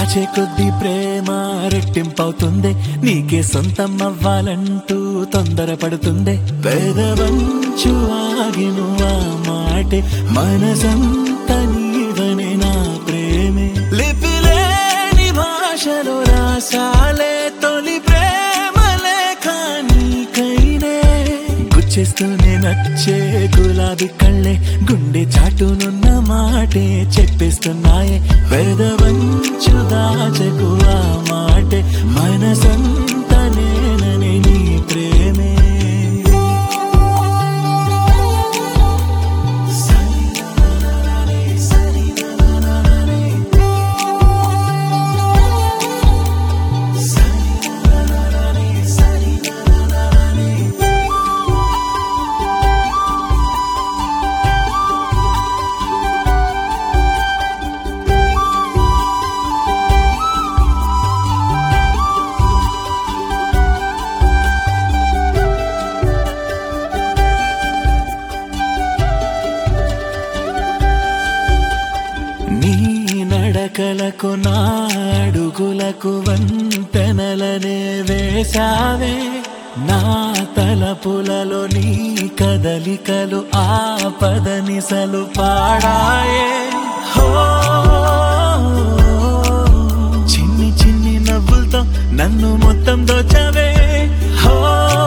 దాచే కొద్ది ప్రేమ రెట్టింపవుతుంది నీకే సొంతం అవ్వాలంటూ తొందరపడుతుంది పెదవంచు ఆగిను ఆ మాటే మనసంత నీవనే నా ప్రేమే లిపిలేని భాషలో రాసాలే తొలి ప్రేమ లేఖ నీకైనే గుచ్చేస్తూనే నచ్చే గులాబీ కళ్ళే గుండె చాటునున్న మాటే చెప్పేస్తున్నాయే పెదవంచు దాచకు ఆ మాటే మనసంత నేననే నీ ప్రేమే నీ నడకలకు నా అడుగులకు వంతెనలనే వేశావే నా తలపులలో నీ కదలికలు ఆపదనిసలు పాడాయే హో చిన్ని చిన్ని నవ్వులతో నన్ను మొత్తం దోచవే హో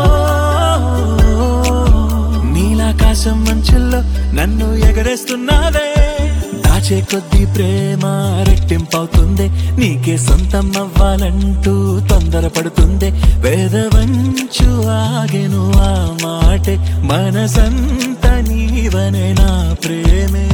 నీలాకాశం మంచుల్లో నన్ను ఎగరేస్తున్నావే దాచే కొద్ది ప్రేమ రెట్టింపవుతుంది నీకే సొంతం అవ్వాలంటూ తొందరపడుతుంది వేదవంచు ఆగెను ఆ మాటే మనసంత నీవనే నా ప్రేమే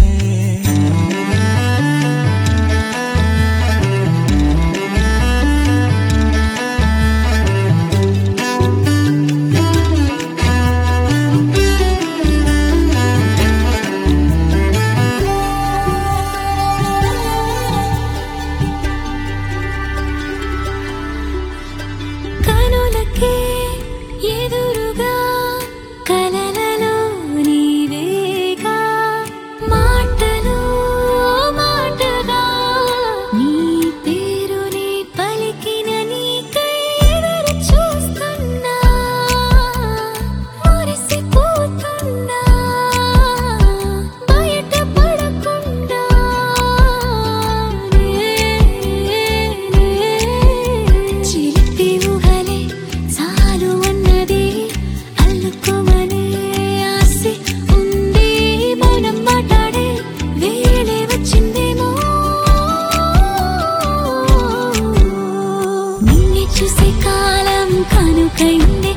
కనులకే ఎదురుగా కలలలో నీవేగా మాటలు మాటగా నీ పేరుని పలికిన నీకై ఎదురు చూస్తున్నా మురిసిపోతున్నా బయట పడకుండా చిలిపి ఊహలే చాలు అన్నది అల్లుకోమనే ఆశ ఉంది మౌనం మాట్లాడే వేళే వచ్చిందేమో నిన్ను చూసే కాలం కనుకైందే